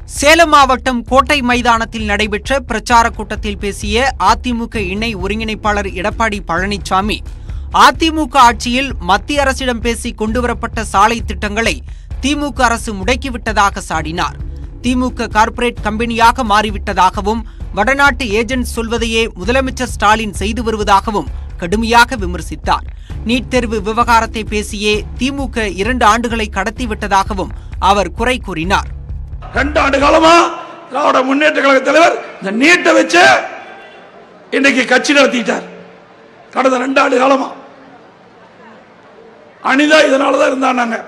சேலம் மாவட்டம் கோட்டை மைதானத்தில் நடைபெற்ற பிரச்சார கூட்டத்தில் பேசிய அதிமுக இணை ஒருங்கிணைப்பாளர் எடப்பாடி பழனிசாமி அதிமுக ஆட்சியில் மத்திய அரசிடம் பேசி கொண்டுவரப்பட்ட சாலை திட்டங்களை திமுக அரசு முடக்கிவிட்டதாக சாடினார் திமுக கார்ப்பரேட் கம்பெனியாக மாறிவிட்டதாகவும் வடநாட்டு ஏஜென்ட் சொல்வதையே முதலமைச்சர் ஸ்டாலின் செய்து வருவதாகவும் கடுமையாக விமர்சித்தார் நீட் தேர்வு விவகாரத்தை பேசியே திமுக இரண்டு ஆண்டுகளை கடத்திவிட்டதாகவும் அவர் குறை கூறினார் ரெண்டு ஆண்டு காலமா திராவிட முன்னேற்ற கழக தலைவர் இந்த நீட்டை வச்சு இன்னைக்கு கட்சி நடத்திட்டார் கடந்த ரெண்டு ஆண்டு காலமா அனிதா இதனாலதான் இருந்தாங்க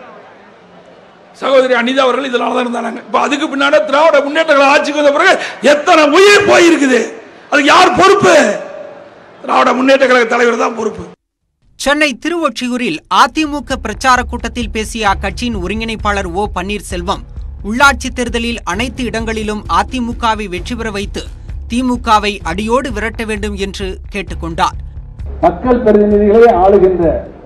சகோதரி அனிதா அவர்கள் இதனால தான் இருந்தாங்க இப்ப அதுக்கு பின்னாடி திராவிட முன்னேற்ற கழக ஆட்சிக்கு வந்த பிறகு எத்தனை உயிர் போயிருக்குது அதுக்கு யார் பொறுப்பு திராவிட முன்னேற்ற கழக தலைவர் தான் பொறுப்பு சென்னை திருவொற்றியூரில் அதிமுக பிரச்சார கூட்டத்தில் பேசிய அக்கட்சியின் ஒருங்கிணைப்பாளர் ஓ பன்னீர்செல்வம் உள்ளாட்சித் தேர்தலில் அனைத்து இடங்களிலும் அதிமுகவை வெற்றி பெற வைத்து திமுகவை அடியோடு விரட்ட வேண்டும் என்று கேட்டுக்கொண்டார் மக்கள் பிரதிநிதிகளே ஆளுகின்ற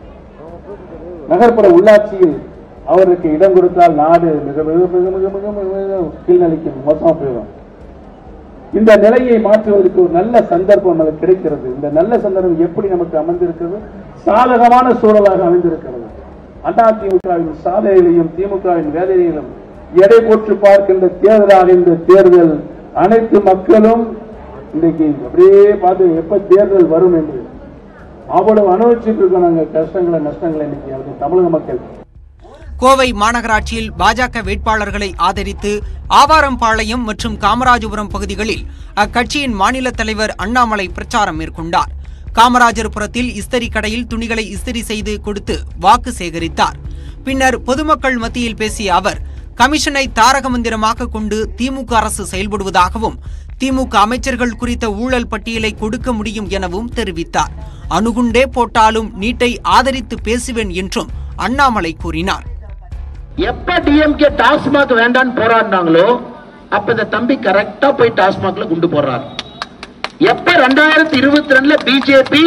நகர்ப்புற உள்ளாட்சியில் அவருக்கு இடம் கொடுத்தால் நாடு மிக மிக மிக மிக மிக மிக மிக கீழ்நிலைக்கு மோசமா போயிடும் இந்த நிலையை மாற்றுவதற்கு ஒரு நல்ல சந்தர்ப்பம் நமக்கு கிடைக்கிறது இந்த நல்ல சந்தர்ப்பம் எப்படி நமக்கு அமைந்திருக்கிறது சாதகமான சூழலாக அமைந்திருக்கிறது அதிமுகவின் சாதனைகளையும் திமுகவின் வேலைகளையும் எடை போட்டு பார்க்கின்ற தேர்தலாக இந்த தேர்தல் அனைத்து மக்களும் இன்றைக்கு அப்படியே பார்த்து எப்ப தேர்தல் வரும் என்று அவ்வளவு அனுபவிச்சுட்டு இருக்கோம் நாங்க கஷ்டங்களை நஷ்டங்களை இன்னைக்கு அது தமிழக மக்கள் கோவை மாநகராட்சியில் பாஜக வேட்பாளர்களை ஆதரித்து ஆவாரம்பாளையம் மற்றும் காமராஜபுரம் பகுதிகளில் அக்கட்சியின் மாநில தலைவர் அண்ணாமலை பிரச்சாரம் மேற்கொண்டார் காமராஜர்புரத்தில் இஸ்திரி கடையில் துணிகளை இஸ்திரி செய்து கொடுத்து வாக்கு சேகரித்தார் பின்னர் பொதுமக்கள் மத்தியில் பேசிய அவர் கமிஷனை தாரக மந்திரமாக கொண்டு திமுக அரசு செயல்படுவதாகவும் திமுக அமைச்சர்கள் குறித்த ஊழல் பட்டியலை கொடுக்க முடியும் எனவும் தெரிவித்தார் அணுகுண்டே போட்டாலும் நீட்டை ஆதரித்து பேசுவேன் என்றும் அண்ணாமலை கூறினார் எப்ப டிஎம்கே டாஸ்மாக் வேண்டான்னு போராடினாங்களோ அப்ப இந்த தம்பி கரெக்டா போய் டாஸ்மாக்ல குண்டு போடுறாரு எப்ப ரெண்டாயிரத்தி இருபத்தி ரெண்டுல பிஜேபி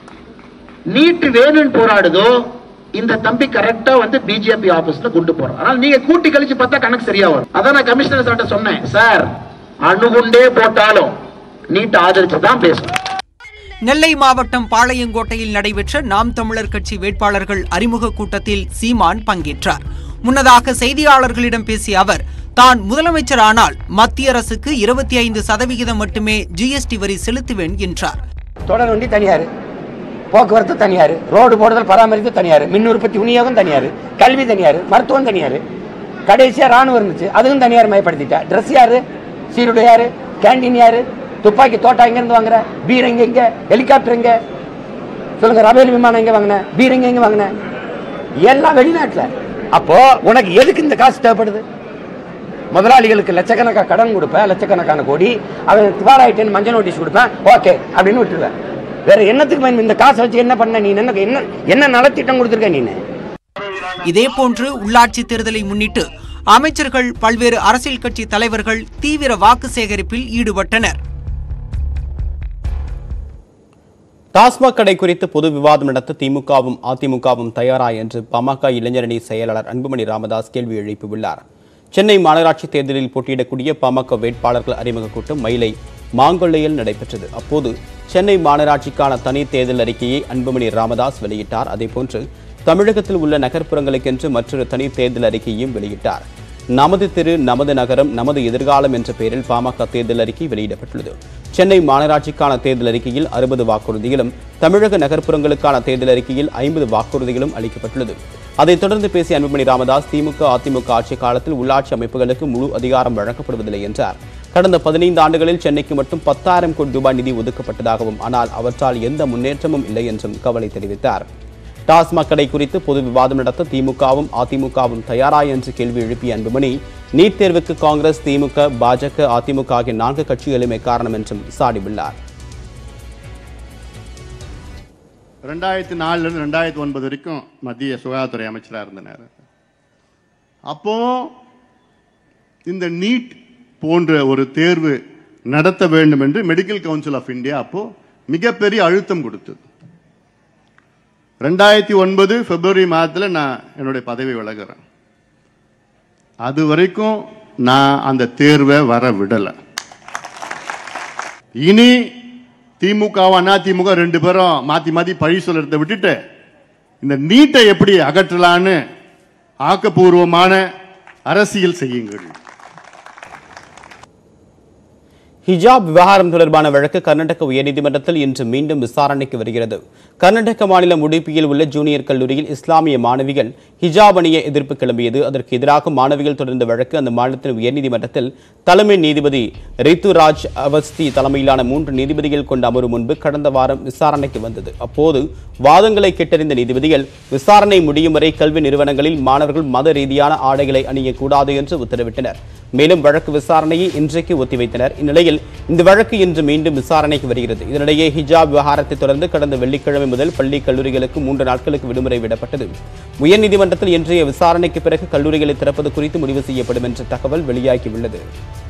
நீட் வேணும்னு போராடுதோ இந்த தம்பி கரெக்டா வந்து பிஜேபி ஆபீஸ்ல கொண்டு போறான் ஆனால் நீங்க கூட்டி கழிச்சு பார்த்தா கணக்கு சரியா வரும் அதான் நான் கமிஷனர் சார்ட்ட சொன்னேன் சார் அணுகுண்டே போட்டாலும் நீட் ஆதரிச்சு தான் பேசணும் நெல்லை மாவட்டம் பாளையங்கோட்டையில் நடைபெற்ற நாம் தமிழர் கட்சி வேட்பாளர்கள் அறிமுக கூட்டத்தில் சீமான் பங்கேற்றார் முன்னதாக செய்தியாளர்களிடம் பேசிய அவர் தான் முதலமைச்சர் ஆனால் மத்திய அரசுக்கு இருபத்தி ஐந்து சதவிகிதம் மட்டுமே ஜிஎஸ்டி வரி செலுத்துவேன் என்றார் தொடர் வண்டி தனியார் போக்குவரத்து தனியார் ரோடு போடுதல் பராமரிப்பு தனியார் மின் உற்பத்தி விநியோகம் தனியார் கல்வி தனியார் மருத்துவம் தனியார் கடைசியாக ராணுவம் இருந்துச்சு அதுவும் தனியார் மயப்படுத்திட்டா ட்ரெஸ் யாரு சீருடை யாரு கேண்டீன் யாரு துப்பாக்கி தோட்டா எங்கேருந்து வாங்குற பீர் எங்க எங்க ஹெலிகாப்டர் எங்க சொல்லுங்க ரபேல் விமானம் எங்க வாங்கின பீர் எங்க எங்க வாங்கின எல்லாம் வெளிநாட்டில் அப்போ உனக்கு எதுக்கு இந்த காசு தேவைப்படுது முதலாளிகளுக்கு லட்சக்கணக்கான கடன் கொடுப்பேன் லட்சக்கணக்கான கோடி அவன் திவாராயிட்டேன்னு மஞ்சள் நோட்டீஸ் கொடுப்பேன் ஓகே அப்படின்னு விட்டுருவேன் வேற என்னத்துக்கு பயன் இந்த காசை வச்சு என்ன பண்ண நீ என்ன என்ன என்ன நலத்திட்டம் கொடுத்துருக்க நீ இதேபோன்று உள்ளாட்சி தேர்தலை முன்னிட்டு அமைச்சர்கள் பல்வேறு அரசியல் கட்சி தலைவர்கள் தீவிர வாக்கு சேகரிப்பில் ஈடுபட்டனர் டாஸ்மாக் கடை குறித்து பொது விவாதம் நடத்த திமுகவும் அதிமுகவும் தயாரா என்று பாமக இளைஞரணி செயலாளர் அன்புமணி ராமதாஸ் கேள்வி எழுப்பியுள்ளார் சென்னை மாநகராட்சி தேர்தலில் போட்டியிடக்கூடிய பாமக வேட்பாளர்கள் அறிமுக கூட்டம் மயிலை மாங்கொள்ளையில் நடைபெற்றது அப்போது சென்னை மாநகராட்சிக்கான தனி தேர்தல் அறிக்கையை அன்புமணி ராமதாஸ் வெளியிட்டார் அதேபோன்று தமிழகத்தில் உள்ள நகர்ப்புறங்களுக்கென்று மற்றொரு தனி தேர்தல் அறிக்கையையும் வெளியிட்டார் நமது தெரு நமது நகரம் நமது எதிர்காலம் என்ற பெயரில் பாமக தேர்தல் அறிக்கை வெளியிடப்பட்டுள்ளது சென்னை மாநகராட்சிக்கான தேர்தல் அறிக்கையில் அறுபது வாக்குறுதிகளும் தமிழக நகர்ப்புறங்களுக்கான தேர்தல் அறிக்கையில் ஐம்பது வாக்குறுதிகளும் அளிக்கப்பட்டுள்ளது அதைத் தொடர்ந்து பேசிய அன்புமணி ராமதாஸ் திமுக அதிமுக ஆட்சி காலத்தில் உள்ளாட்சி அமைப்புகளுக்கு முழு அதிகாரம் வழங்கப்படுவதில்லை என்றார் கடந்த பதினைந்து ஆண்டுகளில் சென்னைக்கு மட்டும் பத்தாயிரம் கோடி ரூபாய் நிதி ஒதுக்கப்பட்டதாகவும் ஆனால் அவற்றால் எந்த முன்னேற்றமும் இல்லை என்றும் கவலை தெரிவித்தார் டாஸ்மாக் கடை குறித்து பொது விவாதம் நடத்த திமுகவும் அதிமுகவும் தயாரா என்று கேள்வி எழுப்பிய அன்புமணி நீட் தேர்வுக்கு காங்கிரஸ் திமுக பாஜக அதிமுக ஆகிய நான்கு கட்சிகளுமே காரணம் என்றும் சாடியுள்ளார் ரெண்டாயிரத்தி நாலுலேருந்து ரெண்டாயிரத்தி ஒன்பது வரைக்கும் மத்திய சுகாதாரத்துறை அமைச்சராக இருந்தனர் அப்போ இந்த நீட் போன்ற ஒரு தேர்வு நடத்த வேண்டும் என்று மெடிக்கல் கவுன்சில் ஆஃப் இந்தியா அப்போ மிகப்பெரிய அழுத்தம் கொடுத்தது ரெண்டாயிரத்தி ஒன்பது பிப்ரவரி மாதத்தில் நான் என்னுடைய பதவி விலகுறேன் அது வரைக்கும் நான் அந்த தேர்வை வர விடலை இனி திமுகவும் அதிமுக ரெண்டு பேரும் மாத்தி மாத்தி பழி சொல்றதை விட்டுட்டு இந்த நீட்டை எப்படி அகற்றலான்னு ஆக்கப்பூர்வமான அரசியல் செய்யுங்கள் ஹிஜாப் விவகாரம் தொடர்பான வழக்கு கர்நாடக உயர்நீதிமன்றத்தில் இன்று மீண்டும் விசாரணைக்கு வருகிறது கர்நாடக மாநிலம் உடுப்பியில் உள்ள ஜூனியர் கல்லூரியில் இஸ்லாமிய மாணவிகள் ஹிஜாப் அணிய எதிர்ப்பு கிளம்பியது அதற்கு எதிராக மாணவிகள் தொடர்ந்த வழக்கு அந்த மாநிலத்தின் உயர்நீதிமன்றத்தில் தலைமை நீதிபதி ரித்துராஜ் அவஸ்தி தலைமையிலான மூன்று நீதிபதிகள் கொண்ட அமர்வு முன்பு கடந்த வாரம் விசாரணைக்கு வந்தது அப்போது வாதங்களை கேட்டறிந்த நீதிபதிகள் விசாரணை முடியும் வரை கல்வி நிறுவனங்களில் மாணவர்கள் மத ரீதியான ஆடைகளை அணியக்கூடாது என்று உத்தரவிட்டனர் மேலும் வழக்கு விசாரணையை இன்றைக்கு ஒத்திவைத்தனர் இந்நிலையில் இந்த வழக்கு இன்று மீண்டும் விசாரணைக்கு வருகிறது இதனிடையே ஹிஜாப் விவகாரத்தை தொடர்ந்து கடந்த வெள்ளிக்கிழமை முதல் பள்ளி கல்லூரிகளுக்கு மூன்று நாட்களுக்கு விடுமுறை விடப்பட்டது உயர்நீதிமன்றத்தில் இன்றைய விசாரணைக்கு பிறகு கல்லூரிகளை திறப்பது குறித்து முடிவு செய்யப்படும் என்ற தகவல் வெளியாகியுள்ளது